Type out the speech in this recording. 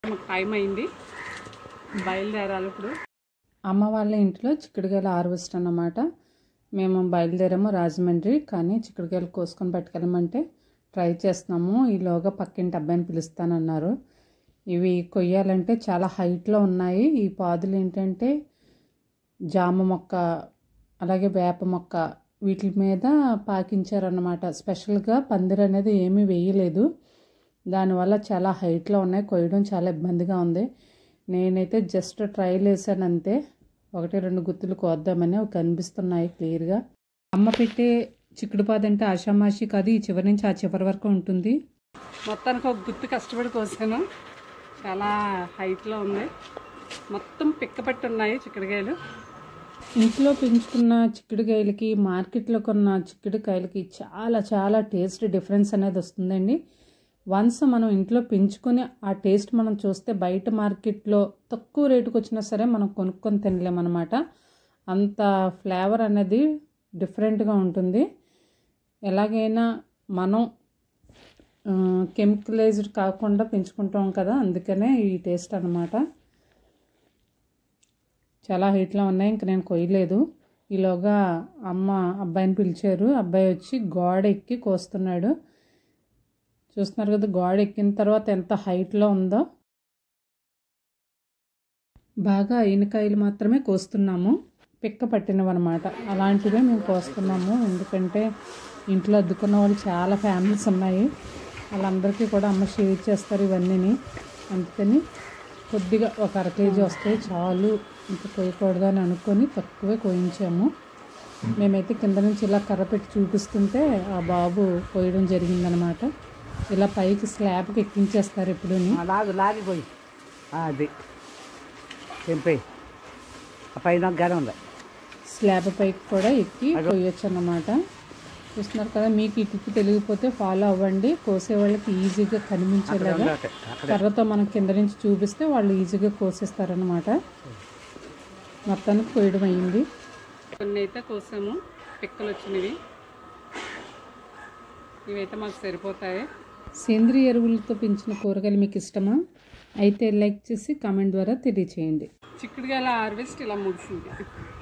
మాకు టైం అయింది బయలుదేరాలి ఇప్పుడు అమ్మ వాళ్ళ ఇంట్లో చిక్కుడుకాయల హార్వెస్ట్ అన్నమాట మేము బయలుదేరాము రాజమండ్రి కానీ చిక్కుడుకాయలు కోసుకొని పట్టుకెళ్ళమంటే ట్రై చేస్తున్నాము ఈలోగా పక్కింటి అబ్బాయిని పిలుస్తానన్నారు ఇవి కొయ్యాలంటే చాలా హైట్లో ఉన్నాయి ఈ పాదులు ఏంటంటే జామ మొక్క అలాగే వేప మొక్క వీటి మీద పాకించారన్నమాట స్పెషల్గా పందిరి అనేది ఏమీ వేయలేదు దానివల్ల చాలా హైట్లో ఉన్నాయి కొయ్యడం చాలా ఇబ్బందిగా ఉంది నేనైతే జస్ట్ ట్రైల్ వేసాను అంతే ఒకటి రెండు గుత్తులు కోద్దామని అవి కనిపిస్తున్నాయి క్లియర్గా అమ్మ పెట్టే చిక్కుడు పాద అంటే ఆషామాషి కాదు ఈ చివరి నుంచి ఆ చివరి వరకు ఉంటుంది మొత్తానికి ఒక గుర్తు కష్టపడి కోసాను చాలా హైట్లో ఉంది మొత్తం పిక్కపట్టి ఉన్నాయి చిక్కుడుకాయలు ఇంట్లో పెంచుకున్న చిక్కుడుకాయలకి మార్కెట్లో కొన్న చిక్కుడుకాయలకి చాలా చాలా టేస్ట్ డిఫరెన్స్ అనేది వస్తుందండి వన్స్ మనం ఇంట్లో పెంచుకొని ఆ టేస్ట్ మనం చూస్తే బయట మార్కెట్లో తక్కువ రేటుకి వచ్చినా సరే మనం కొనుక్కొని తినలేమన్నమాట అంత ఫ్లేవర్ అనేది డిఫరెంట్గా ఉంటుంది ఎలాగైనా మనం కెమికలైజ్డ్ కాకుండా పెంచుకుంటాం కదా అందుకనే ఈ టేస్ట్ అన్నమాట చాలా హీట్లో ఉన్నాయి ఇంక నేను కొయ్యలేదు ఈలోగా అమ్మ అబ్బాయిని పిలిచారు అబ్బాయి వచ్చి గోడ ఎక్కి కోస్తున్నాడు చూస్తున్నారు కదా గోడ ఎక్కిన తర్వాత ఎంత హైట్లో ఉందో బాగా అయినకాయలు మాత్రమే కోస్తున్నాము పిక్క పట్టినవి అనమాట అలాంటివే మేము కోస్తున్నాము ఎందుకంటే ఇంట్లో అద్దుకున్న వాళ్ళు చాలా ఫ్యామిలీస్ ఉన్నాయి వాళ్ళందరికీ కూడా అమ్మ షేర్ చేస్తారు ఇవన్నీని అందుకని కొద్దిగా ఒక అర కేజీ వస్తే చాలు ఇంకా కోయకూడదు అని అనుకొని తక్కువే కోయించాము మేమైతే కింద నుంచి ఇలా కర్ర పెట్టి చూపిస్తుంటే ఆ బాబు కోయడం జరిగిందనమాట ఇలా పైకి స్లాబ్కి ఎక్కించేస్తారు ఎప్పుడూని లాగు లాగిపోయి అది తెంపే ఆ పైన గడ ఉంది స్లాబ్ పైకి కూడా ఎక్కి కొయ్యొచ్చు అన్నమాట చూస్తున్నారు కదా మీకు ఈ టిప్ తెలియకపోతే ఫాలో అవ్వండి కోసే వాళ్ళకి ఈజీగా కనిపించేలాగా కర్రతో మనం కింద నుంచి చూపిస్తే వాళ్ళు ఈజీగా కోసేస్తారనమాట మొత్తానికి కోయడం అయ్యింది కొన్ని అయితే కోసాము పిక్కలు వచ్చినవి ఇవైతే మాకు సరిపోతాయి సేంద్రియ ఎరువులతో పెంచిన కూరగాయలు మీకు ఇష్టమా అయితే లైక్ చేసి కామెంట్ ద్వారా తెలియచేయండి చిక్కుడుకాయల హార్వెస్ట్ ఇలా ముగిసింది